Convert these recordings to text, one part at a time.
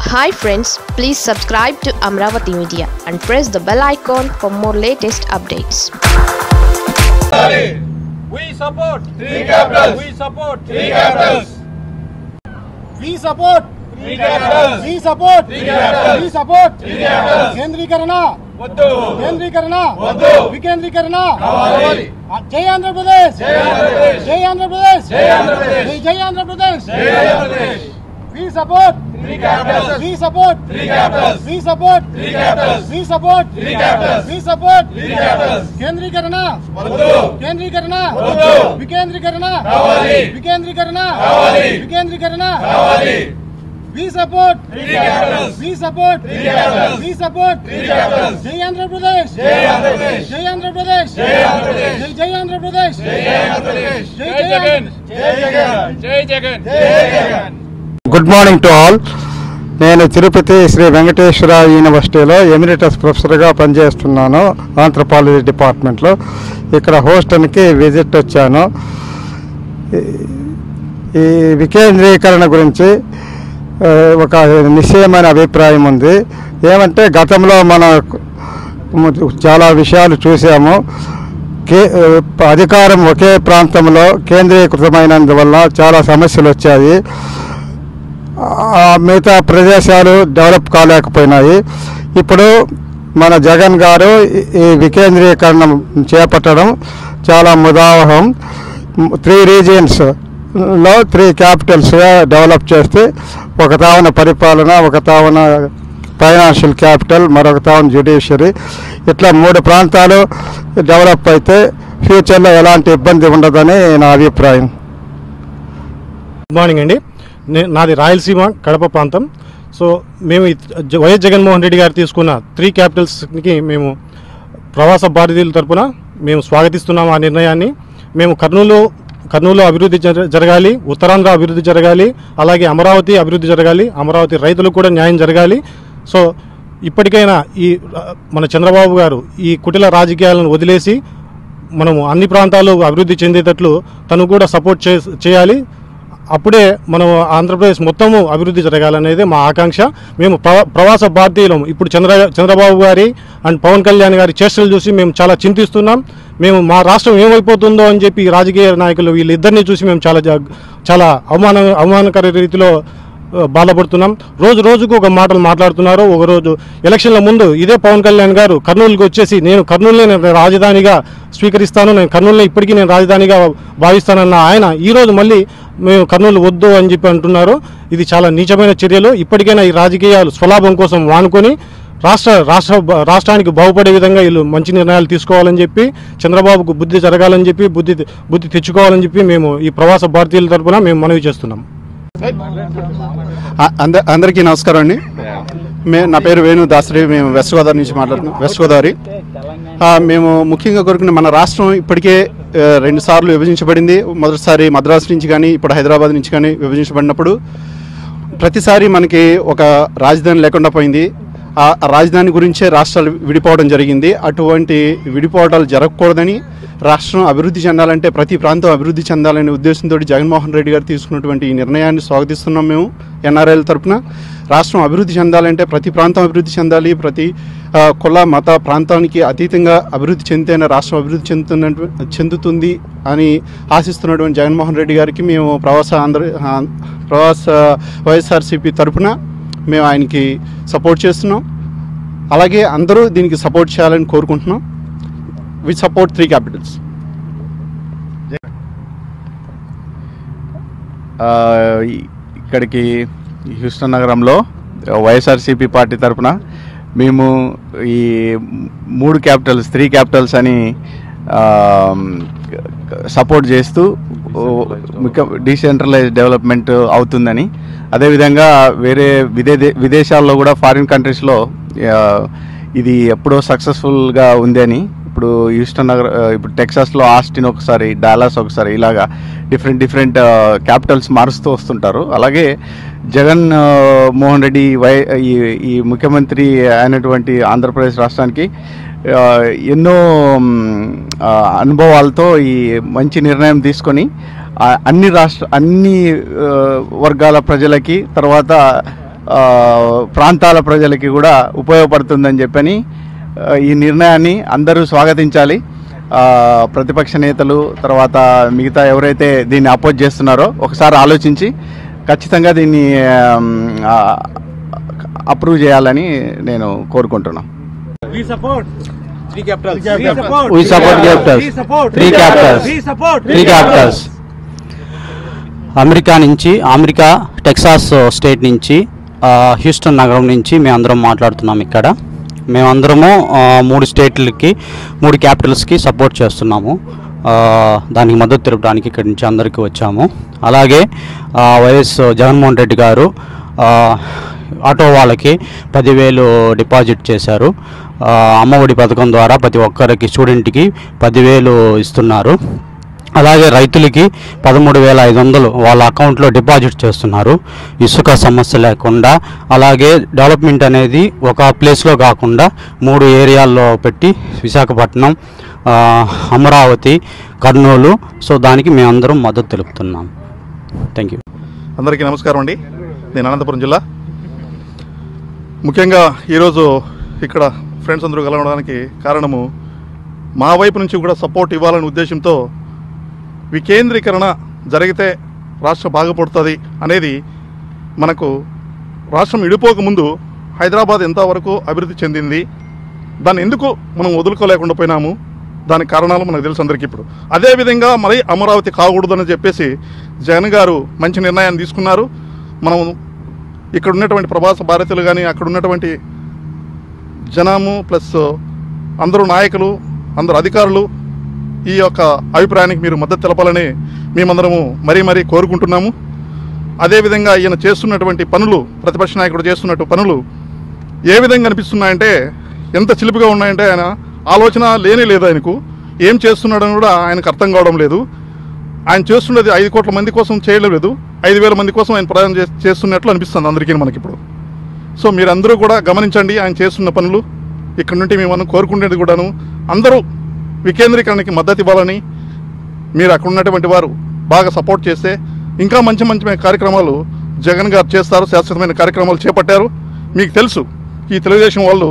Hi friends please subscribe to Amaravati media and press the bell icon for more latest updates We support three capitals. We support three capitals. We support Three capitals. We support Three capitals. We support Three capitals. కేంద్రీకరణ వద్దు కేంద్రీకరణ వద్దు. వికేంద్రీకరణ కావాలి. జై ఆంధ్రప్రదేశ్ జై ఆంధ్రప్రదేశ్. జై ఆంధ్రప్రదేశ్ జై ఆంధ్రప్రదేశ్. జై జై ఆంధ్రప్రదేశ్ జై Andhra Pradesh. We support Three capitals. We support Three capitals. We support Three capitals. We support Three capitals. We support Three capitals. కేంద్రీకరణ వద్దు కేంద్రీకరణ వద్దు. వికేంద్రీకరణ కావాలి. వికేంద్రీకరణ కావాలి. వికేంద్రీకరణ కావాలి. We support Three capitals. We support Three capitals. We support Three capitals. జై ఆంధ్రప్రదేశ్ జై ఆంధ్రప్రదేశ్. జై ఆంధ్రప్రదేశ్ జై ఆంధ్రప్రదేశ్. జై జై ఆంధ్రప్రదేశ్ జై ఆంధ్రప్రదేశ్. జై జై జగన్. జై జగన్. జై జగన్. జై Jagan. Good morning to all నేను తిరుపతి శ్రీ వెంకటేశ్వర యూనివర్సిటీలో ఎమిరిటస్ ప్రొఫెసర్గా పనిచేస్తున్నాను ఆంథ్రపాలజీ డిపార్ట్మెంట్లో ఇక్కడ హోస్టన్కి విజిట్ వచ్చాను ఈ- ఈ వికేంద్రీకరణ గురించి ఆ, ఒక నిశ్చయమైన అభిప్రాయం ఉంది ఏమంటే గతంలో మన చాలా విషయాలు చూసాము కే అధికారం ఒకే ప్రాంతంలో కేంద్రీకృతమైనందువల్ల చాలా సమస్యలు వచ్చాయి ఆ మిగతా ప్రదేశాలు డెవలప్ కాలేకపోయినాయి ఇప్పుడు మన జగన్ గారు ఈ- ఈ వికేంద్రీకరణ చేపట్టడం చాలా ముదావహం త్రీ రీజియన్స్ లో త్రీ క్యాపిటల్స్గా డెవలప్ చేస్తే ఒక తావున పరిపాలన ఒక తావున ఫైనాన్షియల్ క్యాపిటల్ మరొక తావున జ్యుడిషియరీ ఇట్లా మూడు ప్రాంతాలు డెవలప్ అయితే ఫ్యూచర్లో ఎలాంటి ఇబ్బంది ఉండదని నా అభిప్రాయం గుడ్ మార్నింగ్ అండి నే- నాది రాయలసీమ కడప ప్రాంతం సో మేము ఈ జ- వైఎస్ జగన్మోహన్ రెడ్డి గారు తీసుకున్న త్రీ క్యాపిటల్స్కి మేము ప్రవాస భారతీయుల తరపున మేము స్వాగతిస్తున్నాము ఆ నిర్ణయాన్ని మేము కర్నూలు కర్నూలు అభివృద్ధి జర- జరగాలి ఉత్తరాంధ్ర అభివృద్ధి జరగాలి అలాగే అమరావతి అభివృద్ధి జరగాలి అమరావతి రైతులకు కూడా న్యాయం జరగాలి సో ఇప్పటికైనా ఈ ఆ, మన చంద్రబాబు గారు ఈ కుటిల రాజకీయాలను వదిలేసి మనము అన్ని ప్రాంతాలు అభివృద్ధి చెందేటట్లు తను కూడా సపోర్ట్ చే చేయాలి అప్పుడే మనం ఆంధ్రప్రదేశ్ మొత్తము అభివృద్ధి జరగాలనేది మా ఆకాంక్ష మేము ప్రవా ప్రవాస భారతీయులం ఇప్పుడు చంద్ర చంద్రబాబు గారి అండ్ పవన్ కళ్యాణ్ గారి చేష్టలు చూసి మేము చాలా చింతిస్తున్నాం మేము మా రాష్ట్రం ఏమైపోతుందో అని చెప్పి ఈ రాజకీయ నాయకులు వీళ్ళిద్దరిని చూసి మేము చాలా జాగ్- చాలా అవమాన అవమానకర రీతిలో ఆ, బాధపడుతున్నాం రోజు రోజుకు ఒక మాటలు మాట్లాడుతున్నారు ఒక రోజు ఎలక్షన్ల ముందు ఇదే పవన్ కళ్యాణ్ గారు కర్నూలుకి వచ్చేసి నేను కర్నూలుని నేను రాజధానిగా స్వీకరిస్తాను నేను కర్నూలుని ఇప్పటికీ నేను రాజధానిగా భావిస్తానన్న ఆయన ఈ రోజు మళ్ళీ మేము కర్నూలు వద్దు అని చెప్పి అంటున్నారు ఇది చాలా నీచమైన చర్యలు ఇప్పటికైనా ఈ రాజకీయాలు స్వలాభం కోసం వానుకొని రాష్ట్ర రాష్ట్ర రాష్ట్రానికి బాగుపడే విధంగా వీళ్ళు మంచి నిర్ణయాలు తీసుకోవాలని చెప్పి చంద్రబాబుకు బుద్ధి జరగాలని చెప్పి బుద్ధి బుద్ధి తెచ్చుకోవాలని చెప్పి మేము ఈ ప్రవాస భారతీయుల తరపున మేము మనవి చేస్తున్నాం అ- అంద అందరికీ నమస్కారం అండి మే నా పేరు వేణు దాసరి మేము వెస్ట్ గోదావరి నుంచి మాట్లాడుతున్నాం వెస్ట్ గోదావరి ఆ, మేము ముఖ్యంగా కోరుకున్న మన రాష్ట్రం ఇప్పటికే ఆ, రెండు సార్లు విభజించబడింది మొదటిసారి మద్రాసు నుంచి కానీ ఇప్పుడు హైదరాబాద్ నుంచి కానీ విభజించబడినప్పుడు ప్రతిసారి మనకి ఒక రాజధాని లేకుండా పోయింది ఆ ఆ రాజధాని గురించే రాష్ట్రాలు విడిపోవడం జరిగింది అటువంటి విడిపోవడాలు జరగకూడదని రాష్ట్రం అభివృద్ధి చెందాలంటే ప్రతి ప్రాంతం అభివృద్ధి చెందాలనే ఉద్దేశంతో జగన్మోహన్ రెడ్డి గారు తీసుకున్నటువంటి ఈ నిర్ణయాన్ని స్వాగతిస్తున్నాం మేము ఎన్ఆర్ఐల తరపున రాష్ట్రం అభివృద్ధి చెందాలంటే ప్రతి ప్రాంతం అభివృద్ధి చెందాలి ప్రతి ఆ, కుల మత ప్రాంతానికి అతీతంగా అభివృద్ధి చెందితేనే రాష్ట్రం అభివృద్ధి చెందుతున్న చెందుతుంది అని ఆశిస్తున్నటువంటి జగన్మోహన్ రెడ్డి గారికి మేము ప్రవాస ఆంధ్ర ఆ, ప్రవాస వైఎస్ఆర్సీపీ తరపున మేము ఆయనకి సపోర్ట్ చేస్తున్నాం అలాగే అందరూ దీనికి సపోర్ట్ చేయాలని కోరుకుంటున్నాం వి సపోర్ట్ త్రీ క్యాపిటల్స్ ఆ, ఈ- ఇక్కడికి హ్యూస్టన్ నగరంలో వైఎస్ఆర్సీపీ పార్టీ తరపున మేము ఈ మూడు క్యాపిటల్స్ త్రీ క్యాపిటల్స్ అని ఆ, సపోర్ట్ చేస్తూ ముఖ్య డీసెంట్రలైజ్ డెవలప్మెంట్ అవుతుందని అదేవిధంగా వేరే విదే విదేశాల్లో కూడా ఫారిన్ కంట్రీస్లో ఆ, ఇది ఎప్పుడో సక్సెస్ఫుల్గా ఉంది అని ఇప్పుడు హ్యూస్టన్ నగర్ ఆ, ఇప్పుడు టెక్సాస్లో ఆస్టిన్ ఒకసారి డాలాస్ ఒకసారి ఇలాగా డిఫరెంట్ డిఫరెంట్ క్యాపిటల్స్ మారుస్తూ వస్తుంటారు అలాగే జగన్ ఆ, మోహన్ రెడ్డి వై ఈ ఈ ముఖ్యమంత్రి అయినటువంటి ఆంధ్రప్రదేశ్ రాష్ట్రానికి ఆ, ఎన్నో మ్, ఆ, అనుభవాలతో ఈ మంచి నిర్ణయం తీసుకొని ఆ, అన్ని రాష్ట్ర అన్ని ఆ, వర్గాల ప్రజలకి తర్వాత ఆ, ప్రాంతాల ప్రజలకి కూడా ఉపయోగపడుతుందని చెప్పని ఆ, ఈ నిర్ణయాన్ని అందరూ స్వాగతించాలి ఆ, ప్రతిపక్ష నేతలు తర్వాత మిగతా ఎవరైతే దీన్ని అపోజ్ చేస్తున్నారో ఒకసారి ఆలోచించి ఖచ్చితంగా దీన్ని అప్రూవ్ చేయాలని నేను కోరుకుంటున్నాను We support. Three capitals. Three We support. We support capitals. We support. Three capitals. We support. Three capitals America నుంచి అమెరికా టెక్సాస్ స్టేట్ నుంచి ఆ, హ్యూస్టన్ నగరం నుంచి మేమందరం మాట్లాడుతున్నాం ఇక్కడ మేమందరము ఆ, మూడు స్టేట్లకి మూడు క్యాపిటల్స్కి సపోర్ట్ చేస్తున్నాము ఆ, దానికి మద్దతు తెలపడానికి ఇక్కడి నుంచి అందరికీ వచ్చాము అలాగే ఆ, వైఎస్ జగన్మోహన్ రెడ్డి గారు ఆ, ఆటో వాళ్ళకి పదివేలు డిపాజిట్ చేశారు ఆ, అమ్మఒడి పథకం ద్వారా ప్రతి ఒక్కరికి స్టూడెంట్కి పదివేలు ఇస్తున్నారు అలాగే రైతులకి పదమూడు వేల ఐదు వందలు వాళ్ళ అకౌంట్లో డిపాజిట్ చేస్తున్నారు ఇసుక సమస్య లేకుండా అలాగే డెవలప్మెంట్ అనేది ఒక ప్లేస్లో కాకుండా మూడు ఏరియాల్లో పెట్టి విశాఖపట్నం ఆ, అమరావతి కర్నూలు సో దానికి మేమందరం మద్దతు తెలుపుతున్నాం థ్యాంక్ యూ అందరికీ నమస్కారం అండి నేను అనంతపురం జిల్లా ముఖ్యంగా ఈరోజు ఇక్కడ ఫ్రెండ్స్ అందరూ కలవడానికి కారణము మా వైపు నుంచి కూడా సపోర్ట్ ఇవ్వాలనే ఉద్దేశంతో వికేంద్రీకరణ జరిగితే రాష్ట్రం బాగుపడుతుంది అనేది మనకు రాష్ట్రం విడిపోక ముందు హైదరాబాద్ ఎంతవరకు అభివృద్ధి చెందింది దాన్ని ఎందుకు మనం వదులుకోలేకుండా పోయినాము దానికి కారణాలు మనకు తెలుసు అందరికీ ఇప్పుడు అదేవిధంగా మరి అమరావతి కాకూడదని చెప్పేసి జగన్ గారు మంచి నిర్ణయాన్ని తీసుకున్నారు మనం ఇక్కడ ఉన్నటువంటి ప్రవాస భారతీయులు కానీ అక్కడ ఉన్నటువంటి జనము ప్లస్ అందరూ నాయకులు అందరు అధికారులు ఈ యొక్క అభిప్రాయానికి మీరు మద్దతు తెలపాలని మేమందరము మరీ మరీ కోరుకుంటున్నాము అదేవిధంగా ఈయన చేస్తున్నటువంటి పనులు ప్రతిపక్ష నాయకుడు చేస్తున్నట్టు పనులు ఏ విధంగా అనిపిస్తున్నాయంటే ఎంత చిలిపిగా ఉన్నాయంటే ఆయన ఆలోచన లేనే లేదు ఆయనకు ఏం చేస్తున్నాడని కూడా ఆయనకు అర్థం కావడం లేదు ఆయన చేస్తున్నది ఐదు కోట్ల మంది కోసం చేయలేదు ఐదు వేల మంది కోసం ఆయన ప్రయాణం చే- చేస్తున్నట్లు అనిపిస్తుంది అందరికీ మనకిప్పుడు సో మీరందరూ కూడా గమనించండి ఆయన చేస్తున్న పనులు ఇక్కడ నుండి మేము కోరుకునేది కూడాను అందరూ వికేంద్రీకరణకి మద్దతు ఇవ్వాలని మీరు అక్కడ ఉన్నటువంటి వారు బాగా సపోర్ట్ చేస్తే ఇంకా మంచి మంచి కార్యక్రమాలు జగన్ గారు చేస్తారు శాశ్వతమైన కార్యక్రమాలు చేపట్టారు మీకు తెలుసు ఈ తెలుగుదేశం వాళ్ళు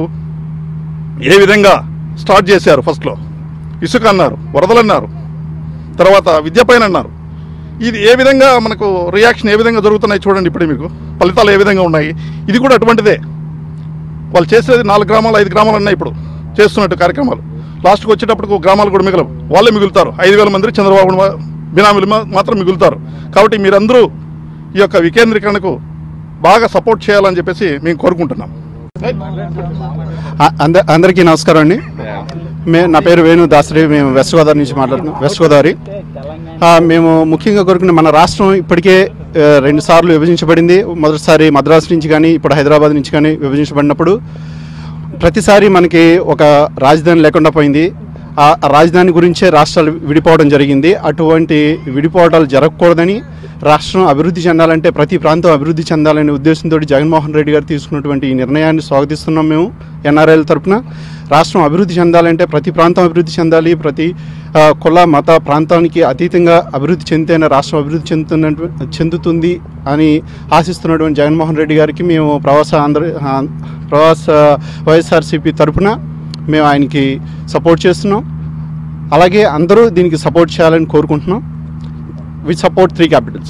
ఏ విధంగా స్టార్ట్ చేశారు ఫస్ట్లో ఇసుక అన్నారు వరదలు అన్నారు తర్వాత విద్య పైన అన్నారు ఇది ఏ విధంగా మనకు రియాక్షన్ ఏ విధంగా జరుగుతున్నాయి చూడండి ఇప్పుడే మీకు ఫలితాలు ఏ విధంగా ఉన్నాయి ఇది కూడా అటువంటిదే వాళ్ళు చేసేది నాలుగు గ్రామాలు ఐదు గ్రామాలు ఉన్నాయి ఇప్పుడు చేస్తున్నట్టు కార్యక్రమాలు లాస్ట్కి వచ్చేటప్పుడు గ్రామాలు కూడా మిగలవు వాళ్ళే మిగులుతారు ఐదు వేల మంది చంద్రబాబు మా- బినామీలు మా- మాత్రం మిగులుతారు కాబట్టి మీరందరూ ఈ యొక్క వికేంద్రీకరణకు బాగా సపోర్ట్ చేయాలని చెప్పేసి మేము కోరుకుంటున్నాం అ- అంద అందరికీ నమస్కారం అండి మే నా పేరు వేణు దాసరి మేము వెస్ట్ గోదావరి నుంచి మాట్లాడుతున్నాం వెస్ట్ గోదావరి ఆ, మేము ముఖ్యంగా కోరుకున్న మన రాష్ట్రం ఇప్పటికే ఆ, రెండు సార్లు విభజించబడింది మొదటిసారి మద్రాసు నుంచి కానీ ఇప్పుడు హైదరాబాద్ నుంచి కానీ విభజించబడినప్పుడు ప్రతిసారి మనకి ఒక రాజధాని లేకుండా పోయింది ఆ ఆ రాజధాని గురించే రాష్ట్రాలు విడిపోవడం జరిగింది అటువంటి విడిపోవడాలు జరగకూడదని రాష్ట్రం అభివృద్ధి చెందాలంటే ప్రతి ప్రాంతం అభివృద్ధి చెందాలనే ఉద్దేశంతో జగన్మోహన్ రెడ్డి గారు తీసుకున్నటువంటి ఈ నిర్ణయాన్ని స్వాగతిస్తున్నాం మేము ఎన్ఆర్ఐల తరపున రాష్ట్రం అభివృద్ధి చెందాలంటే ప్రతి ప్రాంతం అభివృద్ధి చెందాలి ప్రతి ఆ, కుల మత ప్రాంతానికి అతీతంగా అభివృద్ధి చెందితేనే రాష్ట్రం అభివృద్ధి చెందుతున్న చెందుతుంది అని ఆశిస్తున్నటువంటి జగన్మోహన్ రెడ్డి గారికి మేము ప్రవాస ఆంధ్ర ఆ, ప్రవాస వైఎస్ఆర్సీపీ తరపున మేము ఆయనకి సపోర్ట్ చేస్తున్నాం అలాగే అందరూ దీనికి సపోర్ట్ చేయాలని కోరుకుంటున్నాం వి సపోర్ట్ త్రీ క్యాపిటల్స్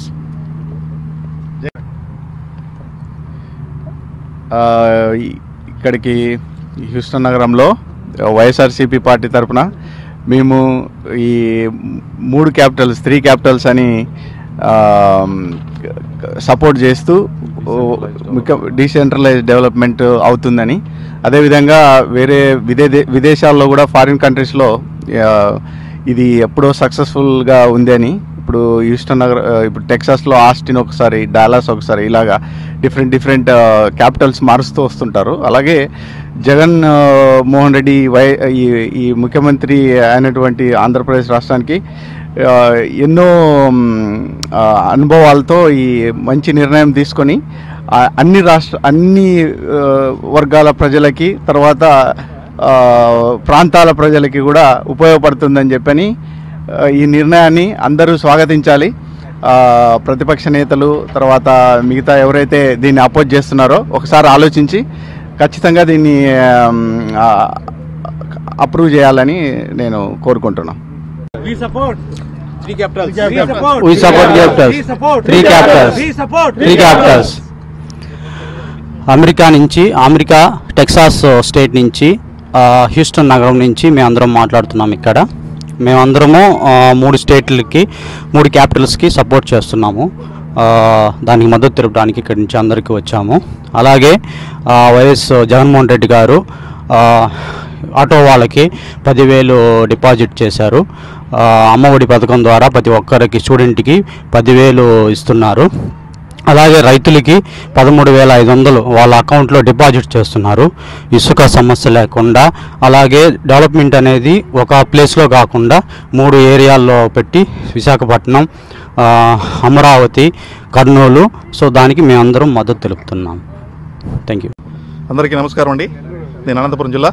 ఆ, ఈ- ఇక్కడికి హ్యూస్టన్ నగరంలో వైఎస్ఆర్సీపీ పార్టీ తరపున మేము ఈ మూడు క్యాపిటల్స్ త్రీ క్యాపిటల్స్ అని ఆ, సపోర్ట్ చేస్తూ ఓ, ముఖ్య డీసెంట్రలైజ్ డెవలప్మెంట్ అవుతుందని అదేవిధంగా వేరే విదే విదేశాల్లో కూడా ఫారిన్ కంట్రీస్లో ఆ, ఇది ఎప్పుడో సక్సెస్ఫుల్గా ఉంది అని ఇప్పుడు హ్యూస్టన్ నగర్ ఆ, ఇప్పుడు టెక్సాస్లో ఆస్టిన్ ఒకసారి డాలాస్ ఒకసారి ఇలాగా డిఫరెంట్ డిఫరెంట్ క్యాపిటల్స్ మారుస్తూ వస్తుంటారు అలాగే జగన్ ఆ, మోహన్ రెడ్డి వై ఈ ఈ ముఖ్యమంత్రి అయినటువంటి ఆంధ్రప్రదేశ్ రాష్ట్రానికి ఆ, ఎన్నో మ్, ఆ, అనుభవాలతో ఈ మంచి నిర్ణయం తీసుకొని ఆ, అన్ని రాష్ట్ర అన్ని ఆ, వర్గాల ప్రజలకి తర్వాత ఆ, ప్రాంతాల ప్రజలకి కూడా ఉపయోగపడుతుందని చెప్పని ఆ, ఈ నిర్ణయాన్ని అందరూ స్వాగతించాలి ఆ, ప్రతిపక్ష నేతలు తర్వాత మిగతా ఎవరైతే దీన్ని అపోజ్ చేస్తున్నారో ఒకసారి ఆలోచించి ఖచ్చితంగా దీన్ని అప్రూవ్ చేయాలని నేను కోరుకుంటున్నాను We support. Three capitals. We support capitals. We support. Three capitals. We support. Three capitals America నుంచి అమెరికా టెక్సాస్ స్టేట్ నుంచి ఆ, హ్యూస్టన్ నగరం నుంచి మేమందరం మాట్లాడుతున్నాం ఇక్కడ మేమందరము ఆ, మూడు స్టేట్లకి మూడు క్యాపిటల్స్కి సపోర్ట్ చేస్తున్నాము ఆ, దానికి మద్దతు తెలుపడానికి ఇక్కడి నుంచి అందరికీ వచ్చాము అలాగే ఆ, వైఎస్ జగన్మోహన్ రెడ్డి గారు ఆ, ఆటో వాళ్ళకి పదివేలు డిపాజిట్ చేశారు ఆ, అమ్మఒడి పథకం ద్వారా ప్రతి ఒక్కరికి స్టూడెంట్కి పదివేలు ఇస్తున్నారు అలాగే రైతులకి పదమూడు వేల ఐదు వందలు వాళ్ళ అకౌంట్లో డిపాజిట్ చేస్తున్నారు ఇసుక సమస్య లేకుండా అలాగే డెవలప్మెంట్ అనేది ఒక ప్లేస్లో కాకుండా మూడు ఏరియాల్లో పెట్టి విశాఖపట్నం ఆ, అమరావతి కర్నూలు సో దానికి మేమందరం మద్దతు తెలుపుతున్నాం థ్యాంక్ యూ అందరికీ నమస్కారం అండి నేను అనంతపురం జిల్లా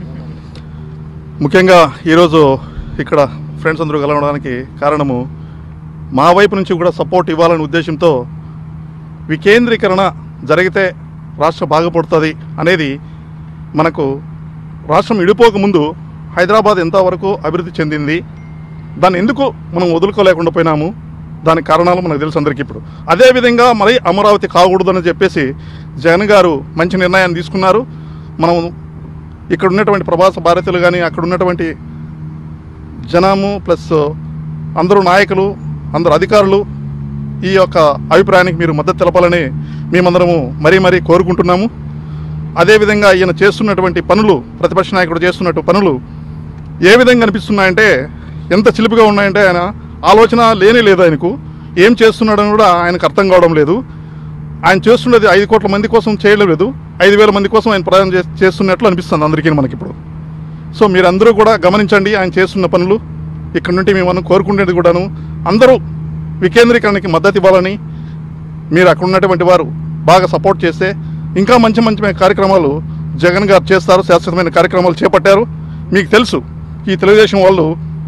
ముఖ్యంగా ఈరోజు ఇక్కడ ఫ్రెండ్స్ అందరూ కలవడానికి కారణము మా వైపు నుంచి కూడా సపోర్ట్ ఇవ్వాలనే ఉద్దేశంతో వికేంద్రీకరణ జరిగితే రాష్ట్రం బాగుపడుతుంది అనేది మనకు రాష్ట్రం విడిపోక ముందు హైదరాబాద్ ఎంతవరకు అభివృద్ధి చెందింది దాన్ని ఎందుకు మనం వదులుకోలేకుండా పోయినాము దానికి కారణాలు మనకు తెలుసు అందరికీ ఇప్పుడు అదేవిధంగా మరి అమరావతి కాకూడదని చెప్పేసి జగన్ గారు మంచి నిర్ణయాన్ని తీసుకున్నారు మనం ఇక్కడ ఉన్నటువంటి ప్రవాస భారతీయులు కానీ అక్కడ ఉన్నటువంటి జనము ప్లస్ అందరూ నాయకులు అందరు అధికారులు ఈ యొక్క అభిప్రాయానికి మీరు మద్దతు తెలపాలని మేమందరము మరీ మరీ కోరుకుంటున్నాము అదేవిధంగా ఈయన చేస్తున్నటువంటి పనులు ప్రతిపక్ష నాయకుడు చేస్తున్నట్టు పనులు ఏ విధంగా అనిపిస్తున్నాయంటే ఎంత చిలిపిగా ఉన్నాయంటే ఆయన ఆలోచన లేనే లేదు ఆయనకు ఏం చేస్తున్నాడని కూడా ఆయనకు అర్థం కావడం లేదు ఆయన చేస్తున్నది ఐదు కోట్ల మంది కోసం చేయడం లేదు ఐదు వేల మంది కోసం ఆయన ప్రయాణం చే- చేస్తున్నట్లు అనిపిస్తుంది అందరికీ మనకి ఇప్పుడు సో మీరందరూ కూడా గమనించండి ఆయన చేస్తున్న పనులు ఇక్కడ నుండి మేము మనం కోరుకునేది కూడాను అందరూ వికేంద్రీకరణకి మద్దతు ఇవ్వాలని మీరు అక్కడ ఉన్నటువంటి వారు బాగా సపోర్ట్ చేస్తే ఇంకా మంచి మంచి కార్యక్రమాలు జగన్ గారు చేస్తారు శాశ్వతమైన కార్యక్రమాలు చేపట్టారు మీకు తెలుసు ఈ తెలుగుదేశం వాళ్ళు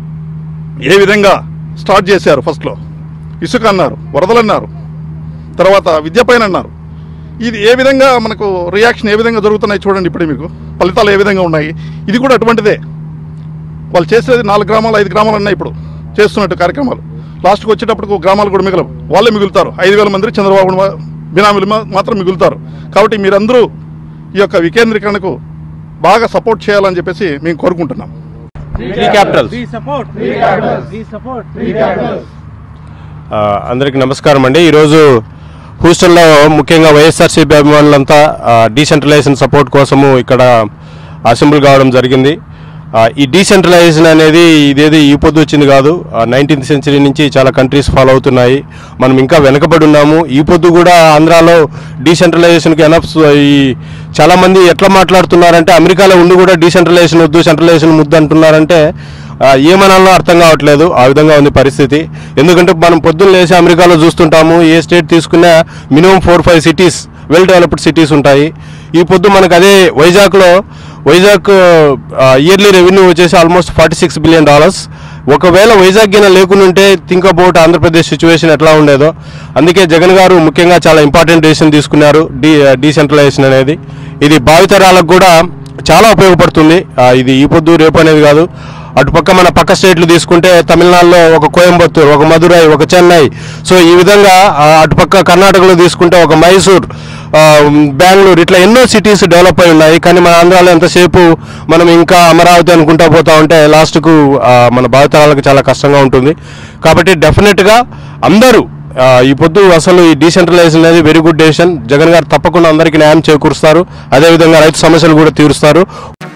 ఏ విధంగా స్టార్ట్ చేశారు ఫస్ట్లో ఇసుక అన్నారు వరదలు అన్నారు తర్వాత విద్య పైన అన్నారు ఇది ఏ విధంగా మనకు రియాక్షన్ ఏ విధంగా జరుగుతున్నాయి చూడండి ఇప్పుడు మీకు ఫలితాలు ఏ విధంగా ఉన్నాయి ఇది కూడా అటువంటిదే వాళ్ళు చేసేది నాలుగు గ్రామాలు ఐదు గ్రామాలు ఉన్నాయి ఇప్పుడు చేస్తున్నట్టు కార్యక్రమాలు లాస్ట్కి వచ్చేటప్పుడు గ్రామాలు కూడా మిగలవు వాళ్ళే మిగులుతారు ఐదు వేల మంది చంద్రబాబు మా- బినామీలు మా- మాత్రం మిగులుతారు కాబట్టి మీరందరూ ఈ యొక్క వికేంద్రీకరణకు బాగా సపోర్ట్ చేయాలని చెప్పేసి మేము కోరుకుంటున్నాం Three capitals. We support. Three capitals. We support. Three capitals. ఆ, అందరికీ నమస్కారం అండి ఈరోజు హూస్టన్లో ముఖ్యంగా వైఎస్ఆర్సీపీ అభిమానులంతా డీసెంట్రలైజేషన్ సపోర్ట్ కోసము ఇక్కడ అసెంబ్లీ కావడం జరిగింది ఆ, ఈ డీసెంట్రలైజేషన్ అనేది ఇదేది ఈ పొద్దు వచ్చింది కాదు నైన్టీన్త్ సెంచరీ నుంచి చాలా కంట్రీస్ ఫాలో అవుతున్నాయి మనం ఇంకా వెనకబడి ఉన్నాము ఈ పొద్దు కూడా ఆంధ్రాలో డీసెంట్రలైజేషన్కి ఎనఫ్ ఈ చాలామంది ఎట్లా మాట్లాడుతున్నారంటే అమెరికాలో ఉండి కూడా డీసెంట్రలైజేషన్ వద్దు సెంట్రలైజేషన్ ముద్దు అంటున్నారంటే ఆ, ఏమనాలో అర్థం కావట్లేదు ఆ విధంగా ఉంది పరిస్థితి ఎందుకంటే మనం పొద్దున్న లేచి అమెరికాలో చూస్తుంటాము ఏ స్టేట్ తీసుకున్నా minimum four five cities well developed cities ఉంటాయి ఈ పొద్దు మనకు అదే వైజాగ్లో వైజాగ్ ఇయర్లీ రెవెన్యూ వచ్చేసి almost forty six billion dollars ఒకవేళ వైజాగ్ గిన లేకుంటే థింక్ అబౌట్ ఆంధ్రప్రదేశ్ సిచ్యువేషన్ ఎట్లా ఉండేదో అందుకే జగన్ గారు ముఖ్యంగా చాలా ఇంపార్టెంట్ డెసిషన్ తీసుకున్నారు డీ డీసెంట్రలైజేషన్ అనేది ఇది భావితరాలకు కూడా చాలా ఉపయోగపడుతుంది ఆ, ఇది ఈ పొద్దు రేపు అనేది కాదు అటుపక్క మన పక్క స్టేట్లు తీసుకుంటే తమిళనాడులో ఒక కోయంబత్తూర్ ఒక మదురై ఒక చెన్నై సో ఈ విధంగా ఆ, అటుపక్క కర్ణాటకలో తీసుకుంటే ఒక మైసూర్ ఆ, బెంగళూరు ఇట్లా ఎన్నో సిటీస్ డెవలప్ అయి ఉన్నాయి కానీ మన ఆంధ్రాలో ఎంతసేపు మనం ఇంకా అమరావతి అనుకుంటా పోతా ఉంటే లాస్ట్కు ఆ, మన భావితరాలకు చాలా కష్టంగా ఉంటుంది కాబట్టి డెఫినెట్గా అందరూ ఆ, ఈ పొద్దు అసలు ఈ డీసెంట్రలైజేషన్ అనేది వెరీ గుడ్ డెసిషన్ జగన్ గారు తప్పకుండా అందరికీ న్యాయం చేకూరుస్తారు అదేవిధంగా రైతు సమస్యలు కూడా తీరుస్తారు